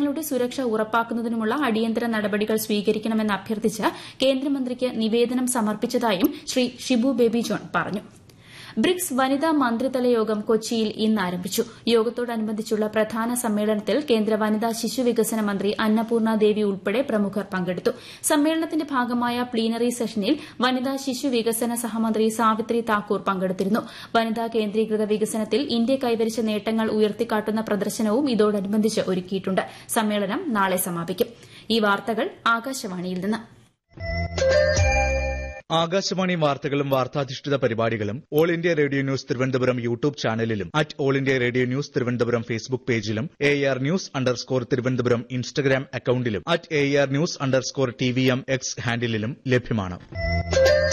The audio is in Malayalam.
ജനങ്ങളുടെ സുരക്ഷ ഉറപ്പാക്കുന്നതിനുമുള്ള അടിയന്തര നടപടികൾ സ്വീകരിക്കണമെന്ന് അഭ്യർത്ഥിച്ച് കേന്ദ്രമന്ത്രിക്ക് നിവേദനം സമർപ്പിച്ചതായും ശ്രീ ഷിബു ബേബി ജോൺ പറഞ്ഞു ബ്രിക്സ് വനിതാ മന്ത്രിതല യോഗം കൊച്ചിയിൽ ഇന്ന് ആരംഭിച്ചു യോഗത്തോടനുബന്ധിച്ചുള്ള പ്രധാന സമ്മേളനത്തിൽ കേന്ദ്ര വനിതാ ശിശു വികസന മന്ത്രി അന്നപൂർണ ദേവി ഉൾപ്പെടെ പ്രമുഖർ പങ്കെടുത്തു സമ്മേളനത്തിന്റെ ഭാഗമായ പ്ലീനറി സെഷനിൽ വനിതാ ശിശു വികസന സഹമന്ത്രി സാവിത്രി താക്കൂർ പങ്കെടുത്തിരുന്നു വനിതാ കേന്ദ്രീകൃത വികസനത്തിൽ ഇന്ത്യ കൈവരിച്ച നേട്ടങ്ങൾ ഉയർത്തിക്കാട്ടുന്ന പ്രദർശനവും ഇതോടനുബന്ധിച്ച് ഒരുക്കിയിട്ടുണ്ട് സമ്മേളനം നാളെ സമാപിക്കും ഈ വാർത്തകൾ ആകാശവാണിയിൽ നിന്ന് ആകാശവാണി വാർത്തകളും വാർത്താധിഷ്ഠിത പരിപാടികളും All India Radio news Thiruvananthapuram YouTube ചാനലിലും at All India Radio news Thiruvananthapuram Facebook പേജിലും A R news underscore Thiruvananthapuram Instagram അക്കൌണ്ടിലും at A R news underscore T V M X ഹാൻഡിലും ലഭ്യമാണ്